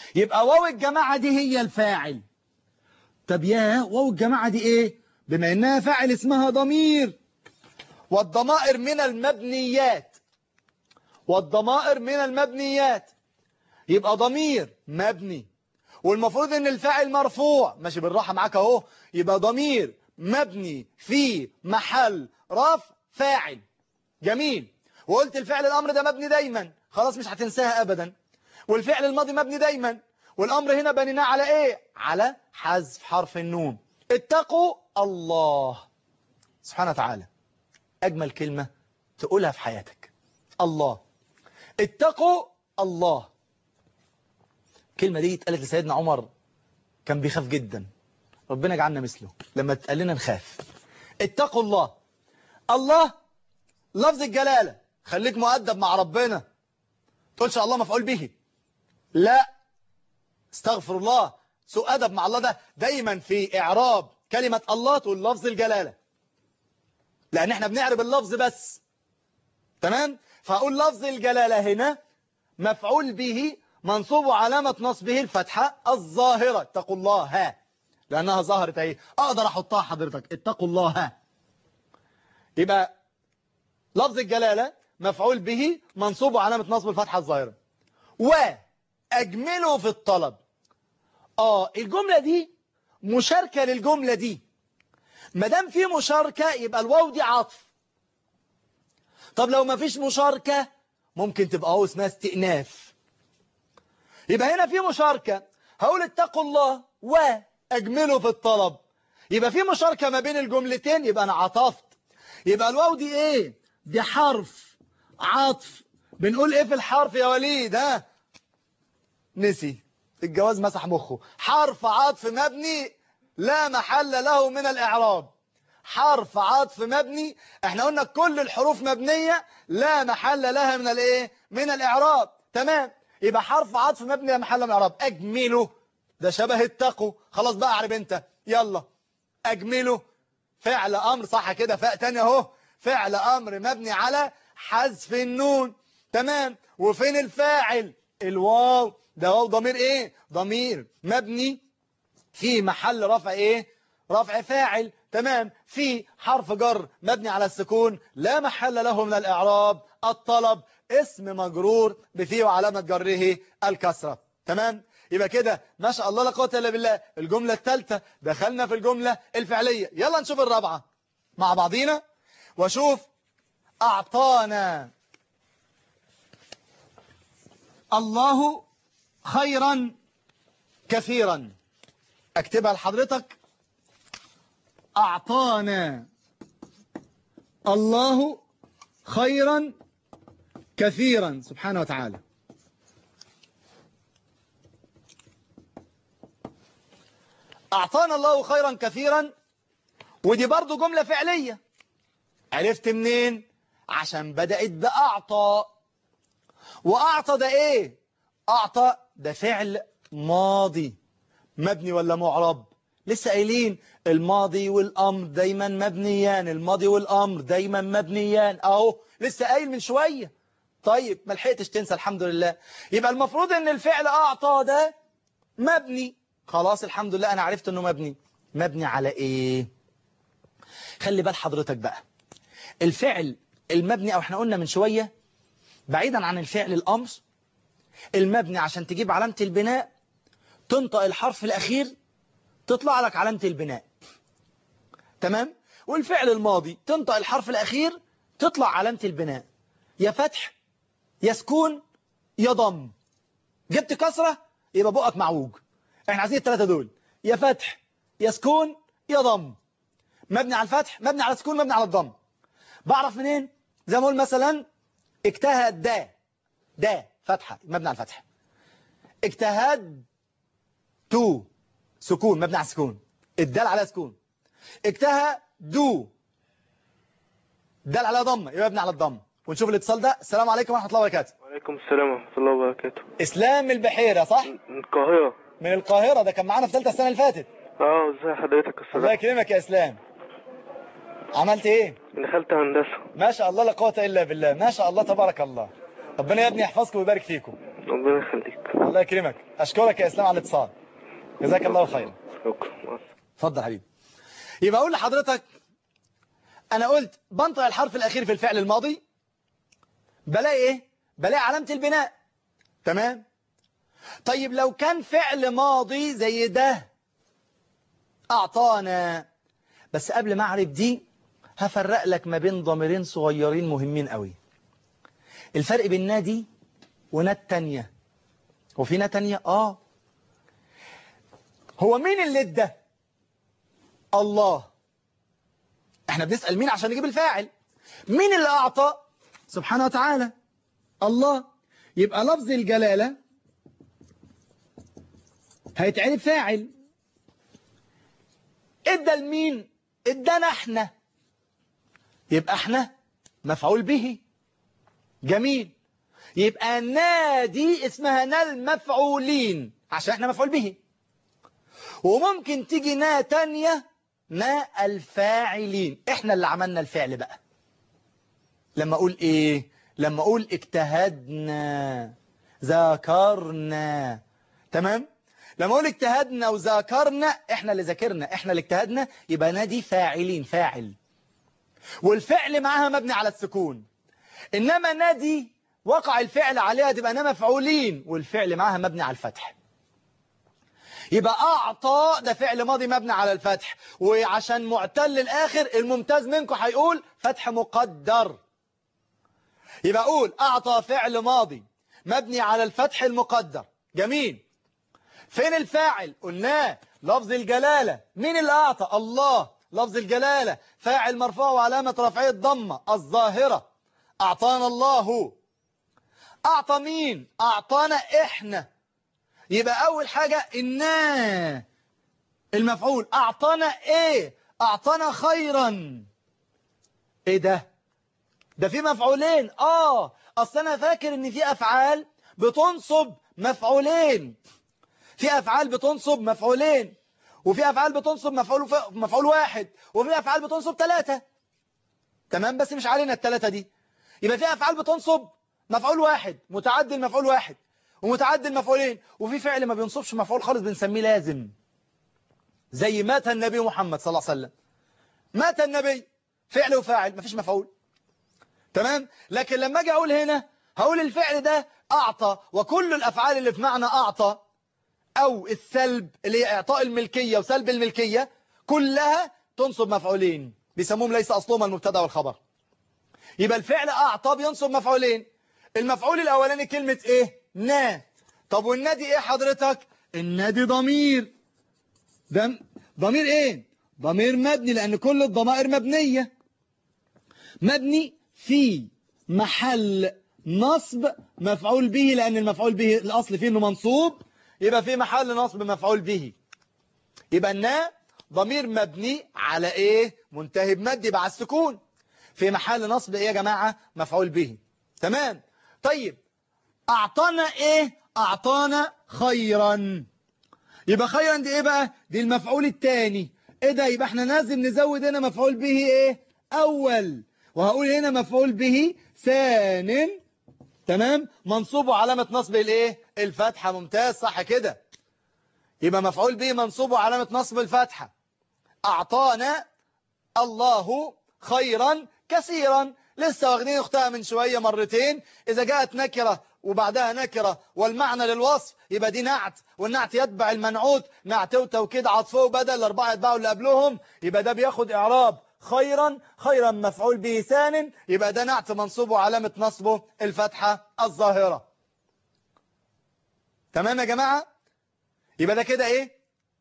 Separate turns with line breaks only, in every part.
يبقى واو الجماعة دي هي الفاعل طب يا واو الجماعة دي ايه بما انها فاعل اسمها ضمير والضمائر من المبنيات والضمائر من المبنيات يبقى ضمير مبني والمفروض ان الفاعل مرفوع ماشي بالراحة معاك اهو يبقى ضمير مبني في محل رفع فاعل جميل وقلت الفعل الامر ده مبني دايما خلاص مش هتنساها ابدا والفعل الماضي مبني دايما والامر هنا بنيناه على ايه على حذف حرف النون اتقوا الله سبحانه وتعالى اجمل كلمة تقولها في حياتك الله اتقوا الله الكلمة دي اتقالت لسيدنا عمر كان بيخاف جدا ربنا يجعلنا مثله لما تقال لنا نخاف اتقوا الله الله لفظ الجلالة خليك مؤدب مع ربنا تقولش الله مفعول به لا استغفر الله سوء أدب مع الله ده دايما في إعراب كلمة الله تقول لفظ الجلالة لأن احنا بنعرب اللفظ بس تمام فأقول لفظ الجلالة هنا مفعول به منصوب علامة نصبه الفتحة الظاهرة اتقوا الله ها لأنها ظهرت اهي أقدر أحطها حضرتك اتقوا الله ها يبقى لفظ الجلالة مفعول به منصوب علامة نصب الفتحة الظاهرة وأجمله في الطلب آه الجملة دي مشاركة للجملة دي ما دام في مشاركة يبقى الواو دي عطف طب لو ما فيش مشاركة ممكن تبقى هو اسمها استئناف يبقى هنا في مشاركة هقول اتقوا الله وأجمله في الطلب يبقى في مشاركة ما بين الجملتين يبقى أنا عطفت يبقى الواو دي ايه دي حرف عطف بنقول ايه في الحرف يا وليد ها نسي الجواز مسح مخه حرف عطف مبني لا محل له من الإعراب حرف عطف مبني احنا قلنا كل الحروف مبنية لا محل لها من الايه من الإعراب تمام يبقى حرف عطف مبني لا محل من الإعراب أجمله ده شبه التقو خلاص بقى اعرب انت يلا أجمله فعل أمر صح كده فاء تاني اهو فعل أمر مبني على حذف النون تمام وفين الفاعل الواو ده واو ضمير ايه ضمير مبني في محل رفع ايه رفع فاعل تمام في حرف جر مبني على السكون لا محل له من الإعراب الطلب اسم مجرور بفيه وعلامة جره الكسرة تمام يبقى كده ما شاء الله لا قوه الا بالله الجملة الثالثة دخلنا في الجملة الفعلية يلا نشوف الرابعة مع بعضينا وشوف أعطانا الله خيرا كثيرا اكتبها لحضرتك أعطانا الله خيرا كثيرا سبحانه وتعالى أعطانا الله خيرا كثيرا ودي برضو جملة فعلية عرفت منين عشان بدأت بأعطى وأعطى ده إيه أعطى ده فعل ماضي مبني ولا معرب لسه قايلين الماضي والأمر دايما مبنيان الماضي والأمر دايما مبنيان أهو لسه قايل من شوية طيب ما لحقتش تنسى الحمد لله يبقى المفروض ان الفعل أعطى ده مبني خلاص الحمد لله أنا عرفت أنه مبني مبني على إيه خلي بال حضرتك بقى الفعل المبني أو احنا قلنا من شوية بعيدا عن الفعل الأمر المبني عشان تجيب علامة البناء تنطق الحرف الأخير تطلع لك علامة البناء تمام والفعل الماضي تنطق الحرف الأخير تطلع علامة البناء يا فتح يا سكون يا ضم جبت كسرة يبقى بقك معوج احنا عايزين الثلاثة دول يا فتح يا سكون يا ضم مبني على الفتح مبني على السكون مبني على الضم بعرف منين زي ما اقول مثلا اجتهد دا دا فتحة مبني على الفتح اجتهد تو سكون مبني على السكون الدال على سكون اجتهد دو دال على ضمه يبقى مبني على الضم ونشوف الاتصال ده السلام عليكم ورحمة الله وبركاته
وعليكم السلام ورحمة الله وبركاته
اسلام البحيرة صح
من القاهرة
من القاهرة ده كان معانا في ثالثه السنة اللي فاتت
اه ازي حضرتك يا
الله
استاذ
يكرمك يا اسلام عملت ايه
دخلت هندسة
ما شاء الله لا قوه الا بالله ما شاء الله تبارك الله ربنا يا ابني يحفظكم ويبارك فيكم
ربنا يخليك
الله يكرمك اشكرك يا اسلام على الاتصال جزاك الله خيرا
شكرا مع السلامة.
اتفضل حبيبي يبقى اقول لحضرتك انا قلت بنطق الحرف الاخير في الفعل الماضي بلاقي ايه بلاقي علامة البناء تمام طيب لو كان فعل ماضي زي ده اعطانا بس قبل ما اعرف دي هفرق لك ما بين ضميرين صغيرين مهمين قوي الفرق بين نادي وناد تانية هو في ناد تانية اه هو مين اللي ادى الله احنا بنسأل مين عشان نجيب الفاعل مين اللي اعطى سبحانه وتعالى الله يبقى لفظ الجلالة هيتعرف فاعل ادى لمين ادانا احنا يبقى احنا مفعول به جميل يبقى نادي اسمها نا المفعولين عشان احنا مفعول به وممكن تيجي نا تانية نا الفاعلين احنا اللي عملنا الفعل بقى لما اقول ايه لما اقول اجتهدنا ذاكرنا تمام لما اقول اجتهدنا وذاكرنا احنا اللي ذاكرنا احنا اللي اجتهدنا يبقى نادي فاعلين فاعل والفعل معاها مبني على السكون انما نادي وقع الفعل عليها تبقى انا مفعولين والفعل معاها مبني على الفتح يبقى أعطى ده فعل ماضي مبني على الفتح وعشان معتل الآخر الممتاز منكم هيقول فتح مقدر يبقى أقول أعطى فعل ماضي مبني على الفتح المقدر جميل فين الفاعل قلناه لفظ الجلالة مين اللي أعطى الله لفظ الجلالة فاعل مرفوع وعلامة رفعه الضمة الظاهرة أعطانا الله أعطى مين أعطانا إحنا يبقى أول حاجة إنا المفعول أعطانا إيه أعطانا خيرا إيه ده ده في مفعولين آه أصل أنا فاكر إن في أفعال بتنصب مفعولين في أفعال بتنصب مفعولين وفي أفعال بتنصب مفعول, مفعول واحد وفي أفعال بتنصب ثلاثة تمام بس مش علينا الثلاثة دي يبقى في أفعال بتنصب مفعول واحد متعدي المفعول واحد ومتعدي المفعولين وفي فعل ما بينصبش مفعول خالص بنسميه لازم زي مات النبي محمد صلى الله عليه وسلم مات النبي فعل وفاعل مفيش مفعول تمام لكن لما اجي اقول هنا هقول الفعل ده اعطى وكل الافعال اللي في معنى اعطى او السلب اللي هي اعطاء الملكية وسلب الملكية كلها تنصب مفعولين بيسموهم ليس اصلهما المبتدا والخبر يبقى الفعل اعطى بينصب مفعولين المفعول الاولاني كلمة ايه نا طب والنادي ايه حضرتك النادي ضمير ده ضمير ايه ضمير مبني لان كل الضمائر مبنية مبني في محل نصب مفعول به لان المفعول به الاصل فيه انه منصوب يبقى في محل نصب مفعول به يبقى النا ضمير مبني على ايه منتهي بمد يبقى على السكون في محل نصب ايه يا جماعة مفعول به تمام طيب أعطانا إيه أعطانا خيرا يبقى خيرا دي إيه بقى دي المفعول الثاني إيه ده يبقى إحنا لازم نزود هنا مفعول به إيه أول وهقول هنا مفعول به ثان تمام منصوب علامة نصب الإيه الفتحة ممتاز صح كده يبقى مفعول به منصوب علامة نصب الفتحة أعطانا الله خيرا كثيرا لسه واخدين اختها من شوية مرتين إذا جاءت نكرة وبعدها نكرة والمعنى للوصف يبقى دي نعت والنعت يتبع المنعوت نعت وتوكيد عطفه بدل الأربعة يتبعوا اللي قبلهم يبقى ده بياخد إعراب خيرا خيرا مفعول به ثان يبقى ده نعت منصوبه علامة نصبه الفتحة الظاهرة تمام يا جماعة يبقى ده كده ايه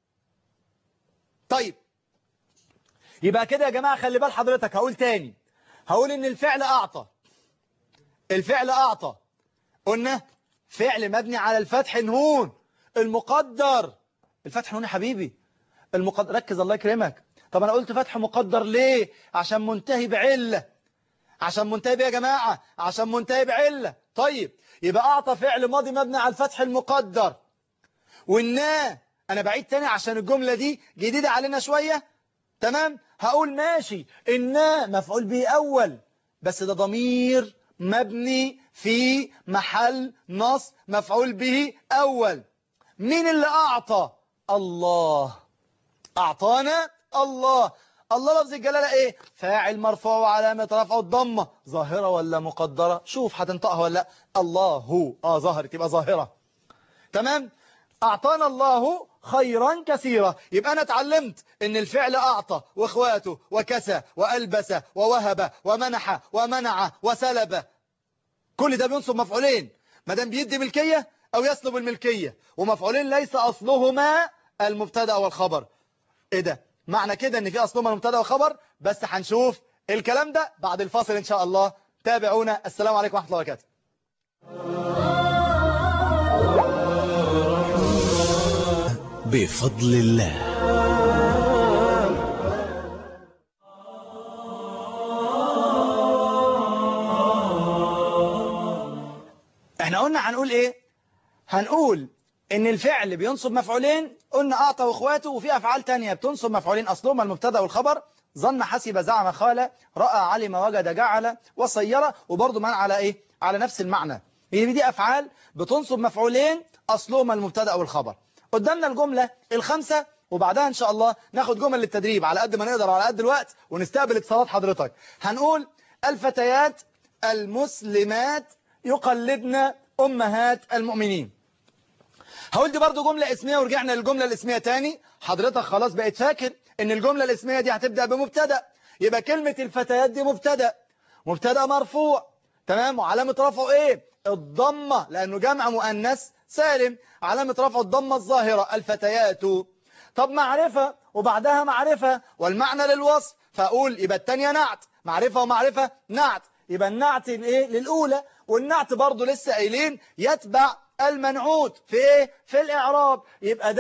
طيب يبقى كده يا جماعة خلي بال حضرتك هقول تاني هقول ان الفعل اعطى الفعل اعطى قلنا فعل مبني على الفتح نون المقدر الفتح نون يا حبيبي المقدر ركز الله يكرمك طب انا قلت فتح مقدر ليه عشان منتهي بعلة عشان منتهي بيه يا جماعة عشان منتهي بعلة طيب يبقى اعطى فعل ماضي مبني على الفتح المقدر والنا انا بعيد تاني عشان الجملة دي جديدة علينا شوية تمام هقول ماشي إنا مفعول به أول بس ده ضمير مبني في محل نصب مفعول به أول مين اللي أعطى الله أعطانا الله الله لفظ الجلالة إيه فاعل مرفوع وعلامة رفعه الضمة ظاهرة ولا مقدرة شوف هتنطقها ولا لا الله هو آه ظهرت تبقى ظاهرة تمام أعطانا الله خيرا كثيرا يبقى أنا اتعلمت أن الفعل أعطى وإخواته وكسى وألبس ووهب ومنح ومنع وسلب كل ده بينصب مفعولين ما دام بيدي ملكية أو يسلب الملكية ومفعولين ليس أصلهما المبتدا والخبر إيه ده معنى كده أن في أصلهما المبتدا والخبر بس هنشوف الكلام ده بعد الفاصل إن شاء الله تابعونا السلام عليكم ورحمة الله وبركاته
بفضل الله
احنا قلنا هنقول ايه هنقول ان الفعل بينصب مفعولين قلنا اعطى واخواته وفي افعال تانية بتنصب مفعولين اصلهما المبتدا والخبر ظن حسب زعم خال راى علم وجد جعل وصير وبرضه من على ايه على نفس المعنى هي دي افعال بتنصب مفعولين اصلهما المبتدا والخبر قدامنا الجمله الخمسه وبعدها ان شاء الله ناخد جمل للتدريب على قد ما نقدر على قد الوقت ونستقبل اتصالات حضرتك هنقول الفتيات المسلمات يقلدن أمهات المؤمنين هقول دي برضو جملة اسمية ورجعنا للجملة الاسمية تاني حضرتك خلاص بقيت فاكر ان الجملة الاسمية دي هتبدأ بمبتدا يبقى كلمة الفتيات دي مبتدا مبتدا مرفوع تمام وعلامة رفعه ايه الضمة لانه جمع مؤنث سالم علامة رفعه الضمة الظاهرة الفتيات طب معرفة وبعدها معرفة والمعنى للوصف فأقول يبقى التانية نعت معرفة ومعرفة نعت يبقى النعت الايه للأولى والنعت برضو لسه قايلين يتبع المنعوت في ايه في الإعراب يبقى ده